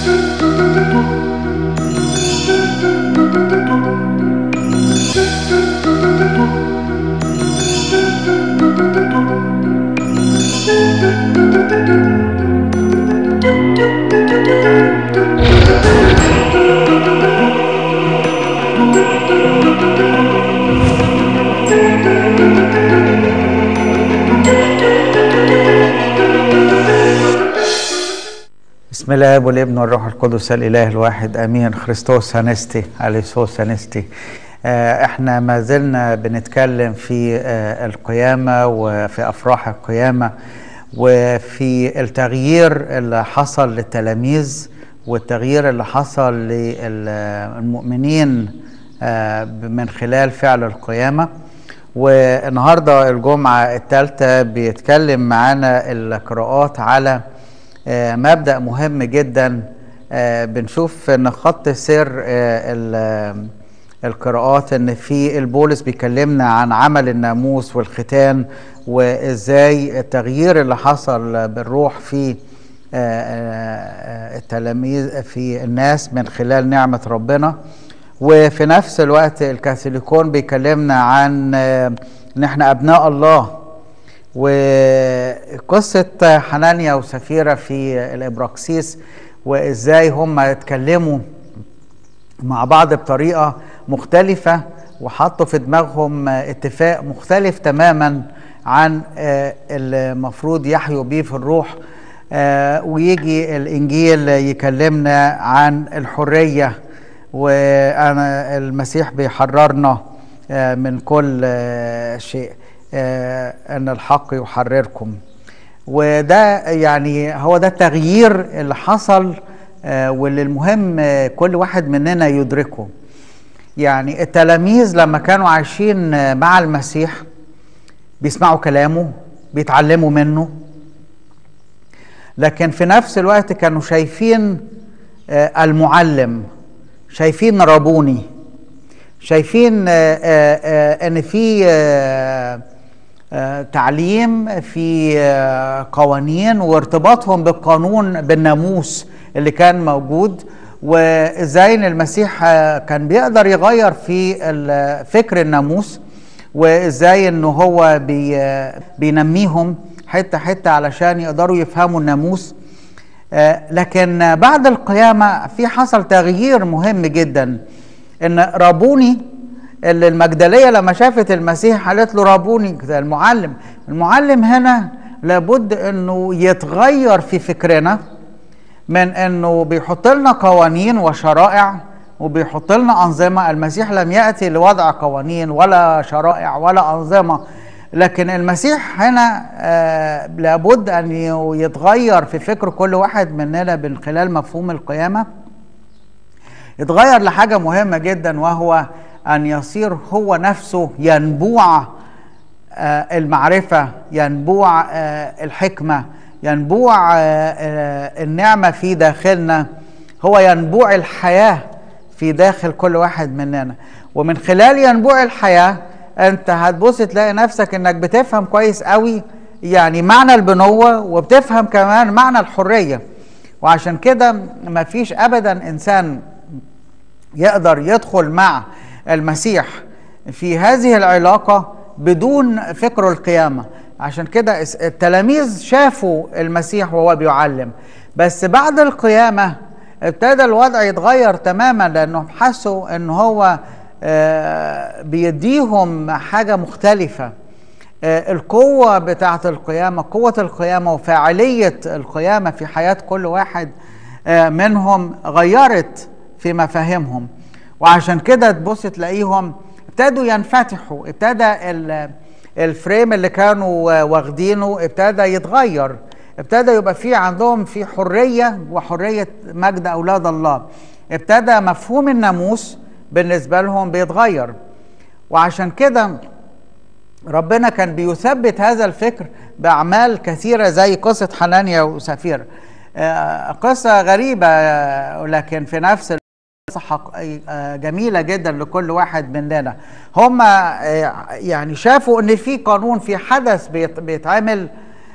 بسم الله والابن والروح القدس الاله الواحد امين خريستوس هانستي اليسوس هانستي آه، احنا ما زلنا بنتكلم في آه، القيامه وفي افراح القيامه وفي التغيير اللي حصل للتلاميذ والتغيير اللي حصل للمؤمنين آه، من خلال فعل القيامه والنهارده الجمعه الثالثه بيتكلم معانا القراءات على آه، مبدأ مهم جدا آه، بنشوف ان خط سير آه، ال- القراءات ان في البولس بيكلمنا عن عمل الناموس والختان وازاي التغيير اللي حصل بالروح في آه، آه، التلاميذ في الناس من خلال نعمة ربنا وفي نفس الوقت الكاثوليكون بيكلمنا عن آه، ان احنا ابناء الله وقصة حنانيا وسفيرة في الإبراكسيس وإزاي هم اتكلموا مع بعض بطريقة مختلفة وحطوا في دماغهم اتفاق مختلف تماما عن آه، المفروض يحيوا بيه في الروح آه، ويجي الإنجيل يكلمنا عن الحرية وأنا المسيح بيحررنا آه، من كل آه، شيء آه، ان الحق يحرركم وده يعني هو ده التغيير اللي حصل آه، واللي المهم آه، كل واحد مننا يدركه يعني التلاميذ لما كانوا عايشين آه، مع المسيح بيسمعوا كلامه بيتعلموا منه لكن في نفس الوقت كانوا شايفين آه، المعلم شايفين رابوني شايفين آه، آه، آه، ان في آه، آه، تعليم في آه، قوانين وارتباطهم بالقانون بالناموس اللي كان موجود وازاي ان المسيح آه، كان بيقدر يغير في ال- فكر الناموس وازاي انه هو بي آه، بينميهم حته حته علشان يقدروا يفهموا الناموس آه، لكن آه، بعد القيامه في حصل تغيير مهم جدا ان رابوني اللي المجدليه لما شافت المسيح قالت له رابوني ده المعلم المعلم هنا لابد انه يتغير في فكرنا من انه بيحط لنا قوانين وشرائع وبيحط لنا انظمه المسيح لم ياتي لوضع قوانين ولا شرائع ولا انظمه لكن المسيح هنا آه لابد ان يتغير في فكر كل واحد مننا من خلال مفهوم القيامه يتغير لحاجة مهمة جدا وهو أن يصير هو نفسه ينبوع آه، المعرفة ينبوع آه، الحكمة ينبوع آه، آه، النعمة في داخلنا هو ينبوع الحياة في داخل كل واحد مننا ومن خلال ينبوع الحياة أنت هتبص تلاقي نفسك أنك بتفهم كويس قوي يعني معنى البنوة وبتفهم كمان معنى الحرية وعشان كده مفيش أبدا إنسان يقدر يدخل مع المسيح في هذه العلاقة بدون فكر القيامة عشان كده اس- التلاميذ شافوا المسيح وهو بيعلم بس بعد القيامة ابتدى الوضع يتغير تماما لأنهم حسوا ان هو آه، بيديهم حاجة مختلفة آه، القوة بتاعة القيامة قوة القيامة وفاعلية القيامة في حياة كل واحد آه، منهم غيرت في مفاهيمهم وعشان كده تبص تلاقيهم ابتدوا ينفتحوا ابتدى ال- الفريم اللي كانوا واخدينه ابتدى يتغير ابتدى يبقى في عندهم في حرية وحرية مجد أولاد الله ابتدى مفهوم الناموس بالنسبة لهم بيتغير وعشان كده ربنا كان بيثبت هذا الفكر بأعمال كثيرة زي قصة حنانيا وسفيرة آه، قصة غريبة آه، لكن في نفس الوقت قصة حق- آه، جميلة جدا لكل واحد مننا هم آه، يعني شافوا ان في قانون في حدث بيت- بيتعمل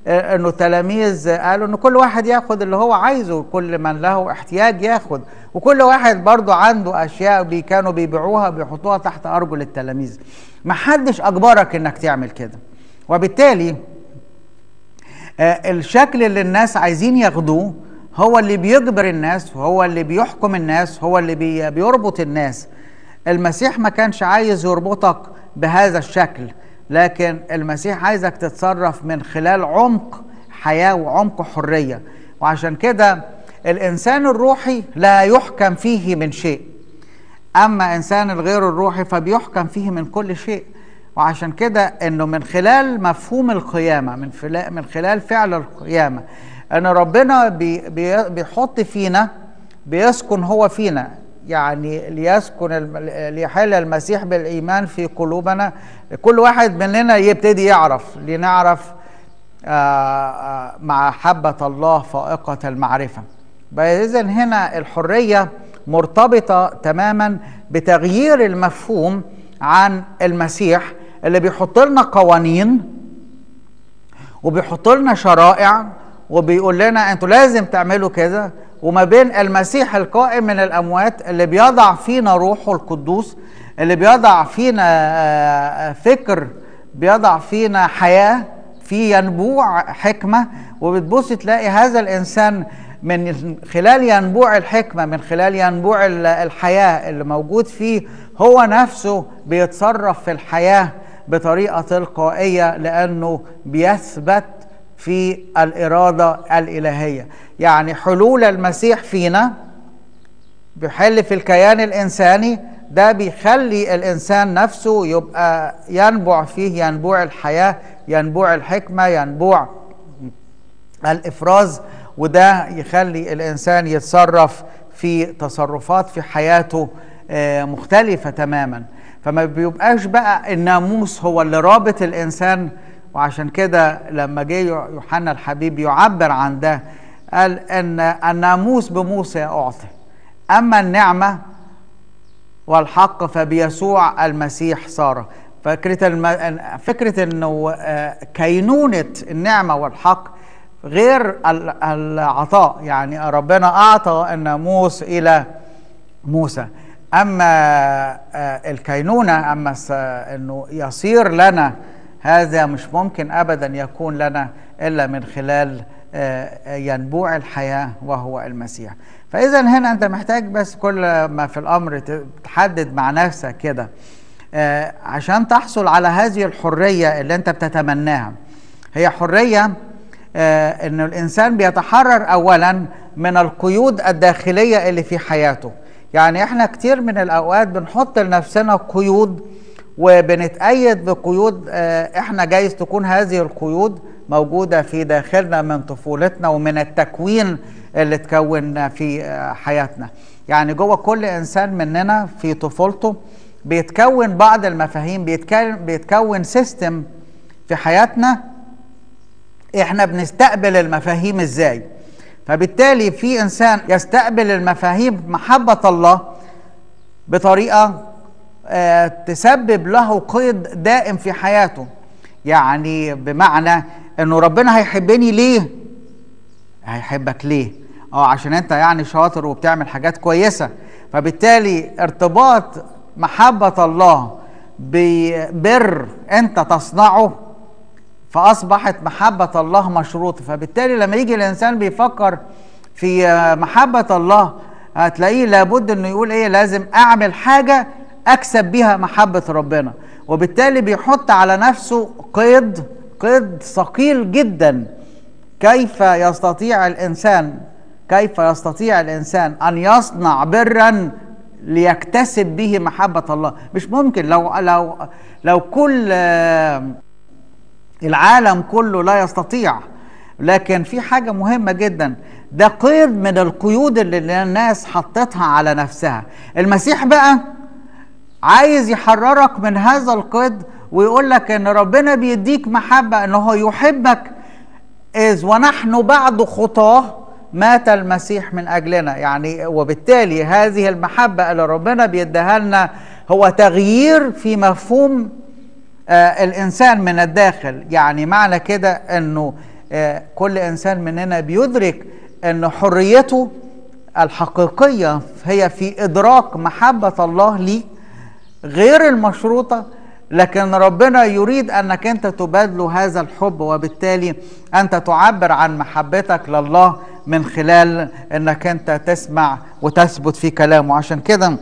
آه، انه التلاميذ قالوا ان كل واحد ياخد اللي هو عايزه كل من له احتياج ياخد وكل واحد برضو عنده اشياء بي كانوا بيبيعوها بيحطوها تحت ارجل التلاميذ ما حدش اجبرك انك تعمل كده وبالتالي آه، الشكل اللي الناس عايزين ياخدوه هو اللي بيجبر الناس وهو اللي بيحكم الناس هو اللي بي بيربط الناس المسيح ما كانش عايز يربطك بهذا الشكل لكن المسيح عايزك تتصرف من خلال عمق حياة وعمق حرية وعشان كده الإنسان الروحي لا يحكم فيه من شيء أما إنسان الغير الروحي فبيحكم فيه من كل شيء وعشان كده انه من خلال مفهوم القيامه من من خلال فعل القيامه ان ربنا بي بي بيحط فينا بيسكن هو فينا يعني ليسكن ليحل المسيح بالايمان في قلوبنا كل واحد مننا يبتدي يعرف لنعرف محبه الله فائقه المعرفه اذا هنا الحريه مرتبطه تماما بتغيير المفهوم عن المسيح اللي بيحط لنا قوانين وبيحط لنا شرائع وبيقول لنا انتوا لازم تعملوا كده وما بين المسيح القائم من الاموات اللي بيضع فينا روحه القدوس اللي بيضع فينا آه، فكر بيضع فينا حياه في ينبوع حكمه وبتبص تلاقي هذا الانسان من خلال ينبوع الحكمه من خلال ينبوع الحياه اللي موجود فيه هو نفسه بيتصرف في الحياه بطريقه تلقائيه لانه بيثبت في الاراده الالهيه يعني حلول المسيح فينا بيحل في الكيان الانساني ده بيخلي الانسان نفسه يبقى ينبع فيه ينبوع الحياه ينبوع الحكمه ينبوع الافراز وده يخلي الانسان يتصرف في تصرفات في حياته آه، مختلفه تماما فما بيبقاش بقى الناموس هو اللي رابط الانسان وعشان كده لما جه يوحنا الحبيب يعبر عن ده قال ان الناموس بموسى اعطي اما النعمه والحق فبيسوع المسيح صار فكره الم... فكره انه آه، كينونه النعمه والحق غير العطاء يعني ربنا اعطى الناموس الى موسى اما آه، الكينونه اما انه يصير لنا هذا مش ممكن ابدا يكون لنا الا من خلال آه، ينبوع الحياه وهو المسيح فاذا هنا انت محتاج بس كل ما في الامر تحدد مع نفسك كده آه، عشان تحصل على هذه الحريه اللي انت بتتمناها هي حريه ان الانسان بيتحرر اولا من القيود الداخليه اللي في حياته يعني احنا كتير من الاوقات بنحط لنفسنا قيود وبنتأيد بقيود آه، احنا جايز تكون هذه القيود موجودة في داخلنا من طفولتنا ومن التكوين اللي تكون في آه، حياتنا يعني جوه كل انسان مننا في طفولته بيتكون بعض المفاهيم بيتكون, بيتكون سيستم في حياتنا احنا بنستقبل المفاهيم ازاي فبالتالي في انسان يستقبل المفاهيم محبه الله بطريقه آه، تسبب له قيد دائم في حياته يعني بمعنى انه ربنا هيحبني ليه هيحبك ليه اه عشان انت يعني شاطر وبتعمل حاجات كويسه فبالتالي ارتباط محبه الله ببر انت تصنعه فأصبحت محبة الله مشروطة فبالتالي لما يجي الإنسان بيفكر في محبة الله هتلاقيه لابد انه يقول ايه لازم اعمل حاجة اكسب بيها محبة ربنا وبالتالي بيحط على نفسه قيد قيد ثقيل جدا كيف يستطيع الانسان كيف يستطيع الانسان ان يصنع برا ليكتسب به محبة الله مش ممكن لو لو لو كل العالم كله لا يستطيع لكن في حاجة مهمة جدا ده قيد من القيود اللي الناس حطتها على نفسها المسيح بقى عايز يحررك من هذا القيد ويقول لك ان ربنا بيديك محبة انه يحبك إذ ونحن بعد خطاه مات المسيح من أجلنا يعني وبالتالي هذه المحبة اللي ربنا بيديها لنا هو تغيير في مفهوم آه الانسان من الداخل يعني معنى كده انه كل انسان مننا بيدرك ان حريته الحقيقيه هي في ادراك محبه الله ليك غير المشروطه لكن ربنا يريد انك انت تبادل هذا الحب وبالتالي انت تعبر عن محبتك لله من خلال انك انت تسمع وتثبت في كلامه عشان كده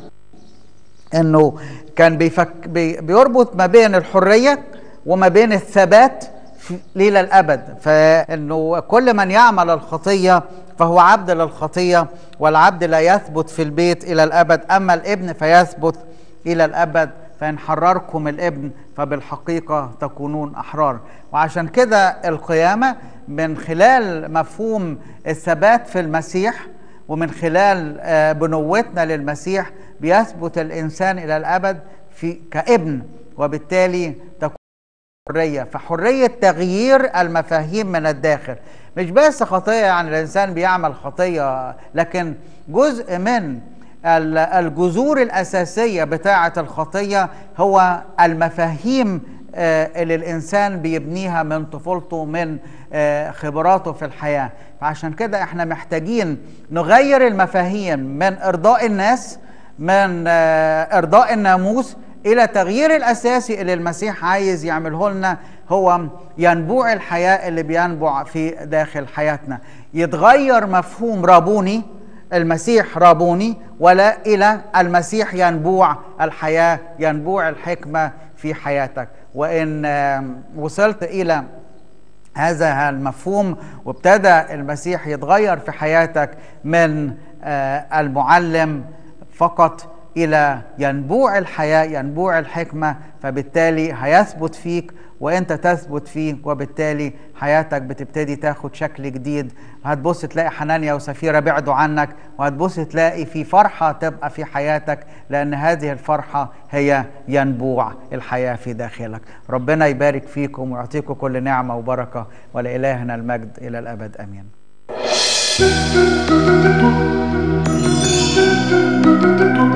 انه كان بيفك بي بيربط ما بين الحريه وما بين الثبات ليلة الأبد فإنه كل من يعمل الخطية فهو عبد للخطية والعبد لا يثبت في البيت إلى الأبد أما الابن فيثبت إلى الأبد فإن حرركم الابن فبالحقيقة تكونون أحرار وعشان كده القيامة من خلال مفهوم الثبات في المسيح ومن خلال بنوتنا للمسيح بيثبت الإنسان إلى الأبد في كابن وبالتالي تكون حرية فحرية تغيير المفاهيم من الداخل مش بس خطية يعني الإنسان بيعمل خطية لكن جزء من الجذور الأساسية بتاعة الخطية هو المفاهيم اللي الإنسان بيبنيها من طفولته من خبراته في الحياة فعشان كده احنا محتاجين نغير المفاهيم من إرضاء الناس من إرضاء الناموس الى تغيير الاساسي اللي المسيح عايز يعمله لنا هو ينبوع الحياه اللي بينبع في داخل حياتنا يتغير مفهوم رابوني المسيح رابوني ولا الى المسيح ينبوع الحياه ينبوع الحكمه في حياتك وان وصلت الى هذا المفهوم وابتدى المسيح يتغير في حياتك من المعلم فقط الى ينبوع الحياه ينبوع الحكمه فبالتالي هيثبت فيك وانت تثبت فيه وبالتالي حياتك بتبتدي تاخد شكل جديد هتبص تلاقي حنانيا وسفيره بعدوا عنك وهتبص تلاقي في فرحه تبقى في حياتك لان هذه الفرحه هي ينبوع الحياه في داخلك ربنا يبارك فيكم ويعطيكم كل نعمه وبركه ولالهنا المجد الى الابد امين thank you